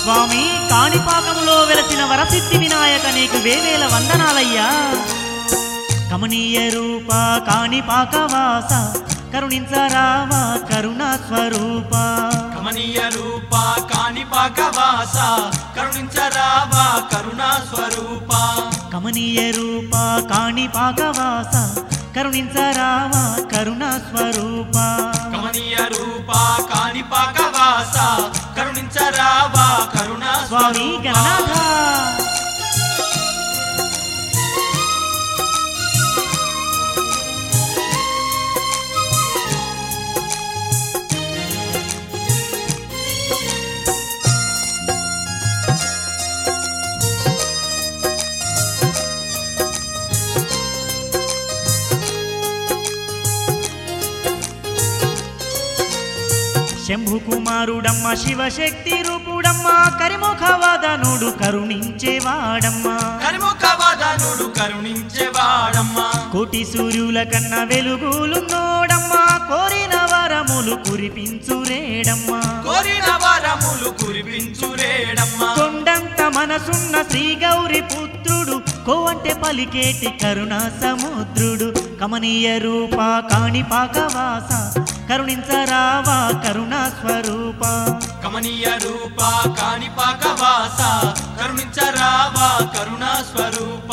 స్వామి కాణిపాకములో వెలసిన వరసిద్ధి వినాయక నీకు వేవేల వందనాలయ్యా కమనీయ రూప కాణిపాక వాస కరుణించరావా కరుణా స్వరూప కమనీయ రూప కాణిపాక వాస కరుణించరావా కరుణా స్వరూప కమనీయ రూప కాణిపాక వాస కరుణించరావా కరుణా స్వరూప కమనీయ రూప కాణిపాక వాస కరుణించరావా కరుణా స్వామి స్వరూప గణనాథ శంభు కుమారుడమ్మ శివశక్తి రూపుడమ్మ కరిముఖవదనుడు కరుణించేవాడమ్మ కరిముఖ వదనుడు కరుణించేవాడమ్మా కోటి సూర్యుల కన్న వెలుగులున్నోడమ్మ కోరిన వరములు కురిపించురేడమ్మ కోరిన వరములు కురిపించురేడమ్మా కొండంత మనసున్న శ్రీ గౌరి పుత్రుడు కోవంటే పలికేటి కరుణా సముద్రుడు కమనీయ రూప కాణిపాక వాస కరుణించరావా కరుణా స్వరూప కమనీయ రూప కాణిపాక వాస కరుణించరావా కరుణా స్వరూప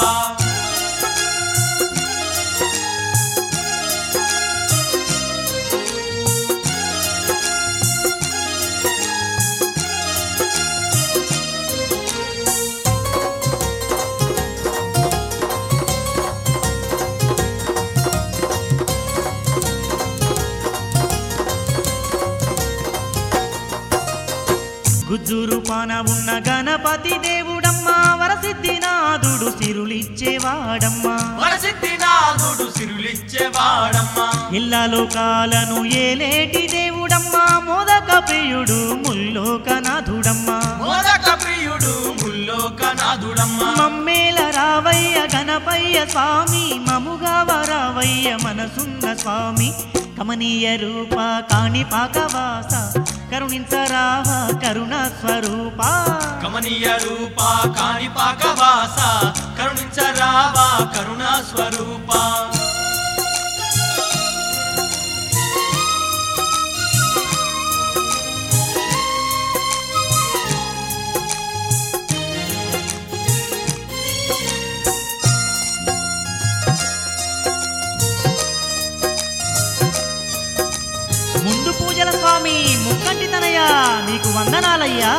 గుజ్జురు పాన ఉన్న గణపతి దేవుడమ్మ వరసిద్ధినాథుడు సిరులిచ్చేవాడమ్మా వరసిద్ధినాథుడు సిరులిచ్చేవాడమ్మా ఇల్లా లోకాలను ఏలేటి దేవుడమ్మా మోదక ప్రియుడు ముల్లోకనాథుడమ్మా మోదక ప్రియుడు ముల్లోకనాథుడమ్మా మమ్మేల రావయ్య గణపయ్య స్వామి మముగా వరావయ్య మనసున్న స్వామి కమనీయ రూప కాణిపాక వాస కరుణించరావా కరుణా స్వరూప కమనీయ రూప కాణిపాక వాస కరుణించరావా కరుణా స్వరూప ముందు పూజల స్వామి ముక్కంటి తనయ్యా నీకు వందనాలయ్యా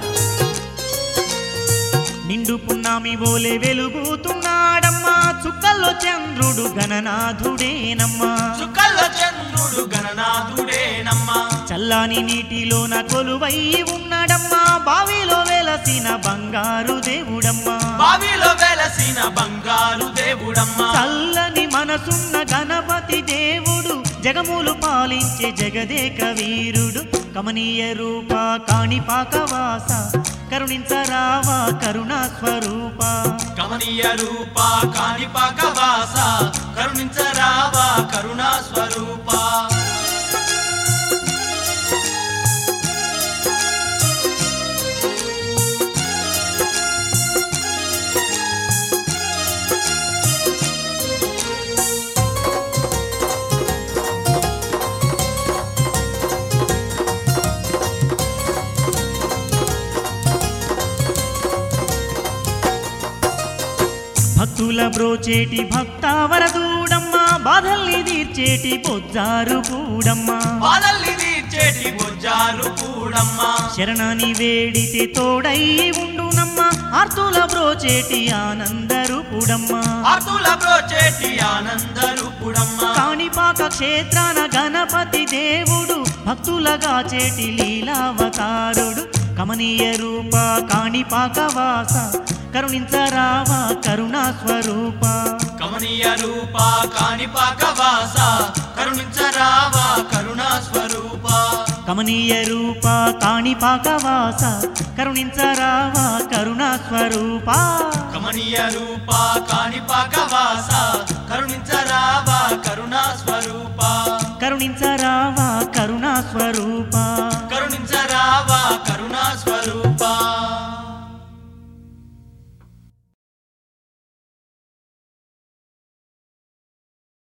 నిండు పున్నామి ఓలే వెలుగుతున్నాడమ్మా చుక్కల్లో చంద్రుడు గణనాథుడేనమ్మా చుక్కల్ల చంద్రుడు గణనాథుడేనమ్మా చల్లాని నీటిలోన కొలువై ఉన్నాడమ్మా బావిలో వెలసిన బంగారు దేవుడమ్మా బావిలో వెలసిన బంగారు దేవుడమ్మా చల్లని మనసున్న గణపతి దేవుడు జగములు పాలించే జగదేక వీరుడు కమనీయ రూప కాణిపాక వాస కరుణించరావా కరుణా స్వరూప కమనీయ రూప కాణిపాక వాస కరుణించరావా కరుణా స్వరూప భక్తుల బ్రోచేటి భక్తావరదూడమ్మా బాధల్ని తీర్చేటి పొజ్జారు కూడమ్మా బాధల్ని తీర్చేటి బొజ్జారు కూడమ్మా శరణాని వేడితే తోడై ఉండునమ్మా ఆర్తుల బ్రోచేటి ఆనందరూపుడమ్మా ఆర్తుల బ్రోచేటి ఆనంద రూపుడమ్మా కాణిపాక క్షేత్రాన గణపతి దేవుడు భక్తులగా చేటి లీలావతారుడు కమనీయ రూప కాణిపాక వాస కరుణించరావా కరుణా స్వరూప కమనీయ రూప కాణిపాక వాస కరుణించరావా కరుణా స్వరూప కమనీయ రూప కాణిపాక వాస కరుణించరావా కరుణా స్వరూప కమనీయ రూప కాణిపాక వాస కరుణించరావా కరుణా స్వరూప కరుణించరావా కరుణా స్వరూప